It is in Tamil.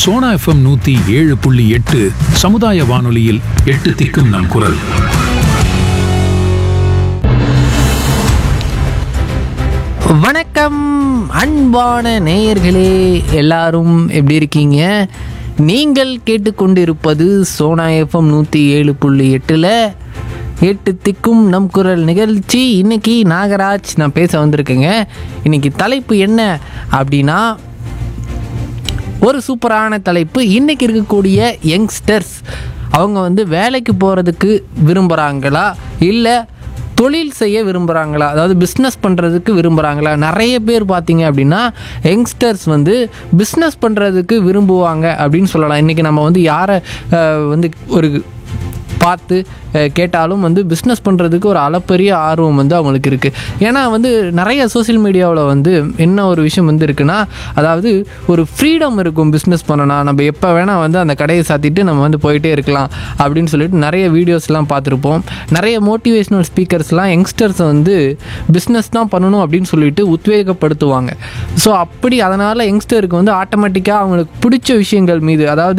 சோனா எஃப்எம் நூத்தி ஏழு புள்ளி எட்டு சமுதாய வானொலியில் எட்டு திக்கும் நம் குரல் வணக்கம் அன்பான நேயர்களே எல்லாரும் எப்படி இருக்கீங்க நீங்கள் கேட்டுக்கொண்டிருப்பது சோனா எஃப்எம் நூற்றி ஏழு புள்ளி எட்டில் எட்டு திக்கும் நம் குரல் நிகழ்ச்சி இன்னைக்கு நாகராஜ் நான் பேச வந்திருக்கேங்க இன்னைக்கு தலைப்பு என்ன அப்படின்னா ஒரு சூப்பரான தலைப்பு இன்னைக்கு இருக்கக்கூடிய யங்ஸ்டர்ஸ் அவங்க வந்து வேலைக்கு போகிறதுக்கு விரும்புகிறாங்களா இல்லை தொழில் செய்ய விரும்புகிறாங்களா அதாவது பிஸ்னஸ் பண்ணுறதுக்கு விரும்புகிறாங்களா நிறைய பேர் பார்த்தீங்க அப்படின்னா யங்ஸ்டர்ஸ் வந்து பிஸ்னஸ் பண்ணுறதுக்கு விரும்புவாங்க அப்படின்னு சொல்லலாம் இன்றைக்கி நம்ம வந்து யாரை அஹ், வந்து ஒரு பார்த்து அஹ், கேட்டாலும் வந்து பிஸ்னஸ் பண்ணுறதுக்கு ஒரு அளப்பரிய ஆர்வம் வந்து அவங்களுக்கு இருக்குது ஏன்னா வந்து நிறைய சோஷியல் மீடியாவில் வந்து என்ன ஒரு விஷயம் வந்து இருக்குன்னா அதாவது ஒரு ஃப்ரீடம் இருக்கும் பிஸ்னஸ் பண்ணனா நம்ம எப்போ வேணால் வந்து அந்த கடையை சாத்திட்டு நம்ம வந்து போயிட்டே இருக்கலாம் அப்படின்னு சொல்லிட்டு நிறைய வீடியோஸ்லாம் பார்த்துருப்போம் நிறைய மோட்டிவேஷ்னல் ஸ்பீக்கர்ஸ்லாம் யங்ஸ்டர்ஸை வந்து பிஸ்னஸ் தான் பண்ணணும் அப்படின்னு சொல்லிட்டு உத்வேகப்படுத்துவாங்க ஸோ அப்படி அதனால் யங்ஸ்டருக்கு வந்து ஆட்டோமேட்டிக்காக அவங்களுக்கு பிடிச்ச விஷயங்கள் மீது அதாவது